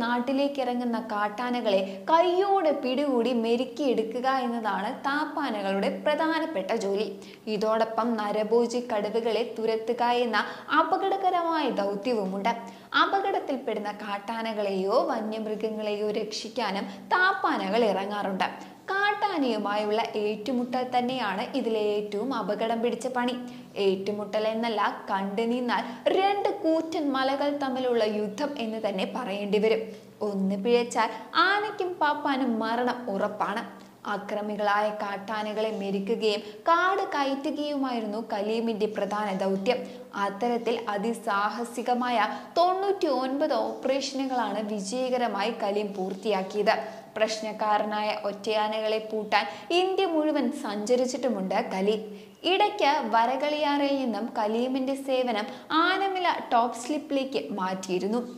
നാട്ടിലേക്ക് ഇറങ്ങുന്ന കാട്ടാനകളെ കയ്യോടെ പിടികൂടി മെരുക്കിയെടുക്കുക എന്നതാണ് താപ്പാനകളുടെ പ്രധാനപ്പെട്ട ജോലി ഇതോടൊപ്പം നരഭോജി കടുവകളെ തുരത്തുക എന്ന അപകടകരമായ ദൗത്യവുമുണ്ട് അപകടത്തിൽപ്പെടുന്ന കാട്ടാനകളെയോ വന്യമൃഗങ്ങളെയോ രക്ഷിക്കാനും താപ്പാനകൾ ഇറങ്ങാറുണ്ട് കാട്ടാനയുമായുള്ള ഏറ്റുമുട്ടൽ തന്നെയാണ് ഇതിലെ ഏറ്റവും അപകടം പിടിച്ച പണി ഏറ്റുമുട്ടൽ എന്നല്ല കണ്ടു നിന്നാൽ രണ്ട് കൂറ്റൻ മലകൾ തമ്മിലുള്ള യുദ്ധം എന്ന് തന്നെ പറയേണ്ടി വരും ഒന്ന് പിഴച്ചാൽ ആനയ്ക്കും പാപ്പാനും മരണം ഉറപ്പാണ് അക്രമികളായ കാട്ടാനകളെ മെരുക്കുകയും കാട് കയറ്റുകയുമായിരുന്നു കലീമിന്റെ പ്രധാന ദൗത്യം അത്തരത്തിൽ അതിസാഹസികമായ തൊണ്ണൂറ്റി ഒൻപത് ഓപ്പറേഷനുകളാണ് വിജയകരമായി കലീം പൂർത്തിയാക്കിയത് പ്രശ്നക്കാരനായ ഒറ്റയാനകളെ പൂട്ടാൻ ഇന്ത്യ മുഴുവൻ സഞ്ചരിച്ചിട്ടുമുണ്ട് കലീം ഇടയ്ക്ക് വരകളിയാറിൽ നിന്നും കലീമിന്റെ സേവനം ആനമില ടോപ്പ് സ്ലിപ്പിലേക്ക് മാറ്റിയിരുന്നു